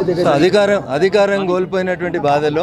so అధికారం అధికారం కోల్పోయినటువంటి బాధలో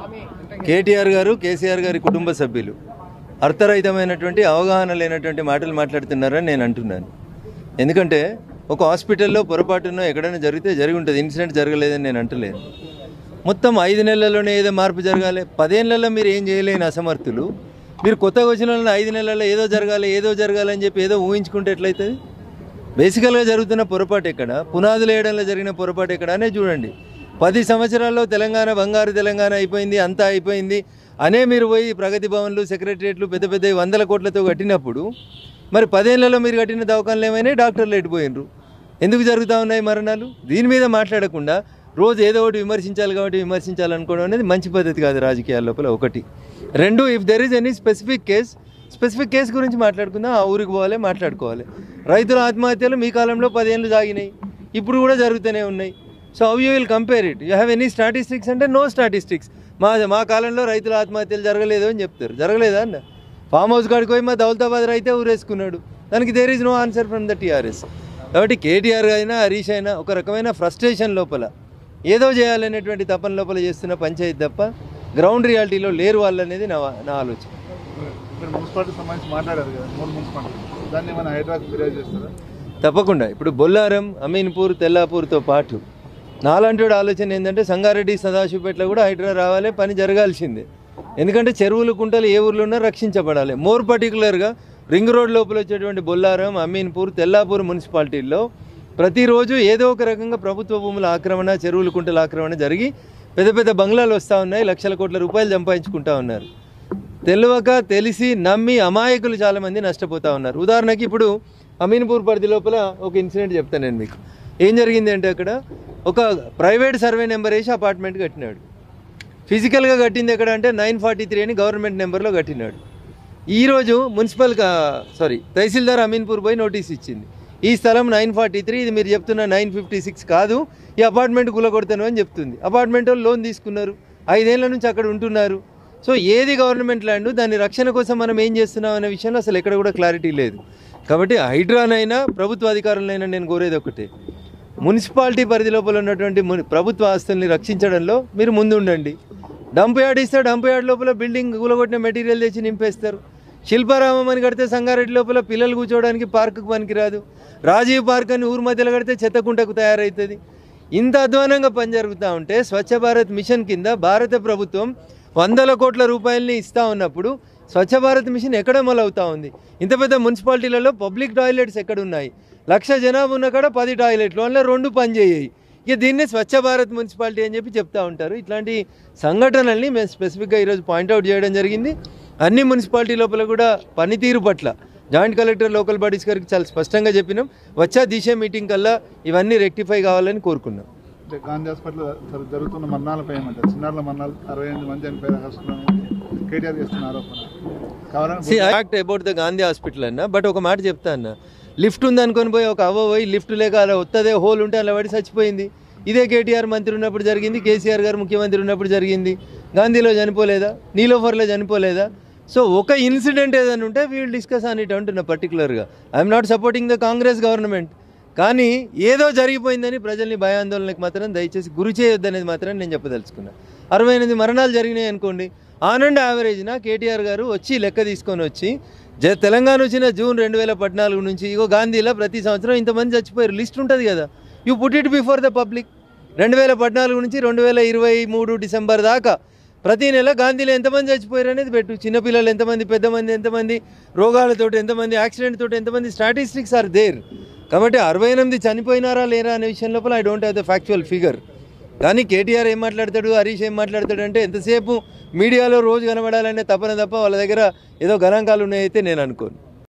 కేటీఆర్ గారు కేసీఆర్ గారి కుటుంబ సభ్యులు అర్థరహితమైనటువంటి అవగాహన లేనటువంటి మాటలు మాట్లాడుతున్నారని నేను అంటున్నాను ఎందుకంటే ఒక హాస్పిటల్లో పొరపాటునో ఎక్కడైనా జరిగితే జరిగి ఉంటుంది ఇన్సిడెంట్ జరగలేదని నేను అంటలేను మొత్తం ఐదు నెలల్లోనే ఏదో మార్పు జరగాలి పదేళ్లలో మీరు ఏం చేయలేని అసమర్థులు మీరు కొత్తగా వచ్చిన వాళ్ళని ఐదు నెలల్లో ఏదో జరగాలి ఏదో జరగాలి అని చెప్పి ఏదో ఊహించుకుంటే ఎట్లయితుంది బేసికల్గా జరుగుతున్న పొరపాటు ఎక్కడ పునాదులు వేయడంలో జరిగిన పొరపాటు ఎక్కడ అనే చూడండి పది సంవత్సరాల్లో తెలంగాణ బంగారు తెలంగాణ అయిపోయింది అంతా అయిపోయింది అనే మీరు పోయి ప్రగతి భవన్లు సెక్రటరియట్లు పెద్ద పెద్ద వందల కోట్లతో కట్టినప్పుడు మరి పదేళ్లలో మీరు కట్టిన దవాఖానలు ఏమైనా డాక్టర్లు ఎట్టిపోయినరు ఎందుకు జరుగుతూ ఉన్నాయి మరణాలు దీని మీద మాట్లాడకుండా రోజు ఏదో ఒకటి విమర్శించాలి కాబట్టి విమర్శించాలనుకోవడం అనేది మంచి పద్ధతి కాదు రాజకీయాల లోపల ఒకటి రెండు if there is any specific case specific case గురించి మాట్లాడుకుందాం ఆ ఊరికి పోవాలి మాట్లాడుకోవాలి రైతుల ఆత్మహత్యలు మీ కాలంలో పదేళ్ళు సాగినాయి ఇప్పుడు కూడా జరుగుతూనే ఉన్నాయి so how you will compare it you have any statistics అంటే నో స్టాటిస్టిక్స్ మా మా కాలంలో రైతుల ఆత్మహత్యలు జరగలేదు అని చెప్తారు జరగలేదా అన్న ఫామ్ హౌస్ కాడికి పోయి మా దౌలతాబాద్ రైతే ఊరేసుకున్నాడు దానికి there is no answer from the TRS కాబట్టి కేటీఆర్ అయినా హరీష్ అయినా ఒక రకమైన ఫ్రస్ట్రేషన్ లోపల ఏదో చేయాలనేటువంటి తపన లోపల చేస్తున్న పంచాయతీ తప్ప గ్రౌండ్ రియాలిటీలో లేరు వాళ్ళు అనేది నా నా ఆలోచన మీరు మున్సిపాలిటీ సంబంధించి మాట్లాడారు కదా మూడు మున్సిపాలిటీ దాన్ని ఏమైనా హైదరాబాద్ ఫిర్యాదు చేస్తారా తప్పకుండా ఇప్పుడు బొల్లారం అమీన్పూర్ తెల్లాపూర్తో పాటు నాలాంటి వాడి ఆలోచన ఏంటంటే సంగారెడ్డి సదాశివపేటలో కూడా హైడ్రా రావాలి పని జరగాల్సిందే ఎందుకంటే చెరువులు కుంటలు ఏ ఊర్లో ఉన్నా రక్షించబడాలి మోర్ పర్టికులర్గా రింగ్ రోడ్ లోపల వచ్చేటువంటి బొల్లారం అమీన్పూర్ తెల్లాపూర్ మున్సిపాలిటీల్లో ప్రతిరోజు ఏదో ఒక రకంగా ప్రభుత్వ భూముల ఆక్రమణ చెరువులు కుంటల ఆక్రమణ జరిగి పెద్ద పెద్ద బంగ్లాలు వస్తూ ఉన్నాయి లక్షల కోట్ల రూపాయలు సంపాదించుకుంటా ఉన్నారు తెలియక తెలిసి నమ్మి అమాయకులు చాలామంది నష్టపోతూ ఉన్నారు ఉదాహరణకి ఇప్పుడు అమీన్పూర్ పరిధి లోపల ఒక ఇన్సిడెంట్ చెప్తాను నేను మీకు ఏం జరిగింది అంటే అక్కడ ఒక ప్రైవేట్ సర్వే నెంబర్ వేసి అపార్ట్మెంట్ కట్టినాడు ఫిజికల్గా కట్టింది ఎక్కడ అంటే నైన్ ఫార్టీ త్రీ అని గవర్నమెంట్ నెంబర్లో కట్టినాడు ఈరోజు మున్సిపల్ సారీ తహసీల్దార్ అమీన్పూర్ పోయి నోటీస్ ఇచ్చింది ఈ స్థలం నైన్ ఫార్టీ త్రీ ఇది మీరు చెప్తున్న నైన్ ఫిఫ్టీ సిక్స్ కాదు ఈ అపార్ట్మెంట్ కూలగొడతాను అని చెప్తుంది అపార్ట్మెంట్ వాళ్ళు లోన్ తీసుకున్నారు ఐదేళ్ల నుంచి అక్కడ ఉంటున్నారు సో ఏది గవర్నమెంట్ ల్యాండ్ దాని రక్షణ కోసం మనం ఏం చేస్తున్నాం అనే విషయంలో అసలు ఎక్కడ కూడా క్లారిటీ లేదు కాబట్టి హైడ్రానైనా ప్రభుత్వ అధికారులైనా నేను కోరేది ఒకటే మున్సిపాలిటీ పరిధి లోపల ఉన్నటువంటి ముని- ప్రభుత్వ ఆస్తుల్ని రక్షించడంలో మీరు ముందు ఉండండి డంప్ యార్డ్ ఇస్తే డంప్ యార్డ్ లోపల బిల్డింగ్ కూలగొట్టిన మెటీరియల్ తెచ్చి నింపేస్తారు శిల్పారామం అని కడితే సంగారెడ్డి లోపల పిల్లలు కూర్చోవడానికి పార్కుకు పనికిరాదు రాజీవ్ పార్క్ అని ఊరు మధ్యలో కడితే చెత్తకుంటకు తయారవుతుంది ఇంత అధ్వానంగా పని జరుగుతూ ఉంటే స్వచ్ఛ భారత్ మిషన్ కింద భారత ప్రభుత్వం వందల కోట్ల రూపాయలని ఇస్తూ ఉన్నప్పుడు స్వచ్ఛ భారత్ మిషన్ ఎక్కడ మొదలవుతా ఉంది ఇంత పెద్ద మున్సిపాలిటీలలో పబ్లిక్ టాయిలెట్స్ ఎక్కడ ఉన్నాయి లక్ష జనాభా ఉన్న కాడ పది టాయిలెట్లు అందులో రెండు పని చేయాయి ఇక దీన్నే స్వచ్ఛ భారత్ మున్సిపాలిటీ అని చెప్పి చెప్తా ఉంటారు ఇట్లాంటి సంఘటనల్ని మేము స్పెసిఫిక్గా ఈరోజు పాయింట్అవుట్ చేయడం జరిగింది అన్ని మున్సిపాలిటీ లోపల కూడా పనితీరు పట్ల జాయింట్ కలెక్టర్ లోకల్ బాడీస్ గారికి చాలా స్పష్టంగా చెప్పినాం వచ్చా దిశ మీటింగ్ కల్లా ఇవన్నీ రెక్టిఫై కావాలని కోరుకున్నాం అంటే గాంధీ హాస్పిటల్ జరు- జరుగుతున్న మరణాలపై ఏమంటారు చిన్నారుల మరణాలు అరవై ఎనిమిది మంది చనిపోయారు హాస్పిటల్ కేటీఆర్ చేస్తున్న ఆరోపణ కావాలని see act about the Gandhi hospital అన్న బట్ ఒక మాట చెప్తా అన్న లిఫ్ట్ ఉంది అనుకొని పోయి ఒక అవ్వ పోయి లిఫ్ట్ లేక అలా వత్తదే హోల్ ఉంటే అలా పడి చచ్చిపోయింది ఇదే కేటీఆర్ మంత్రి ఉన్నప్పుడు జరిగింది కేసీఆర్ గారు ముఖ్యమంత్రి ఉన్నప్పుడు జరిగింది గాంధీలో చనిపోలేదా నీలోఫర్లో చనిపోలేదా సో ఒక ఇన్సిడెంట్ ఏదైనా ఉంటే వీల్ డిస్కస్ అని ఇట్ అంటున్నా పర్టికులర్గా I'm not supporting the Congress government కానీ ఏదో జరిగిపోయిందని ప్రజల్ని భయాందోళనకు మాత్రం దయచేసి గురి చేయొద్దనేది మాత్రం నేను చెప్పదలుచుకున్నా అరవై ఎనిమిది మరణాలు జరిగినాయి అనుకోండి ఆనండ్ యావరేజ్న కేటీఆర్ గారు వచ్చి లెక్క తీసుకొని వచ్చి జ తెలంగాణ వచ్చిన జూన్ రెండు వేల పద్నాలుగు నుంచి ఇగో గాంధీలో ప్రతి సంవత్సరం ఇంతమంది చచ్చిపోయారు లిస్ట్ ఉంటుంది కదా you put it before the public రెండు వేల పద్నాలుగు నుంచి రెండు వేల ఇరవై మూడు డిసెంబర్ దాకా ప్రతి నెల గాంధీలో ఎంతమంది చచ్చిపోయారు అనేది పెట్టు చిన్నపిల్లలు ఎంతమంది పెద్దమంది ఎంతమంది రోగాలతోటి ఎంతమంది యాక్సిడెంట్ తోటి ఎంతమంది స్టాటిస్టిక్స్ ఆర్ దేర్ కాబట్టి అరవై ఎనిమిది చనిపోయినారా లేరా అనే విషయం లోపల I don't have the factual figure కానీ కేటీఆర్ ఏం మాట్లాడతాడు హరీష్ ఏం మాట్లాడతాడు అంటే ఎంతసేపు మీడియాలో రోజు కనబడాలనే తపన తప్ప వాళ్ళ దగ్గర ఏదో గణాంకాలు ఉన్నాయైతే నేను అనుకోను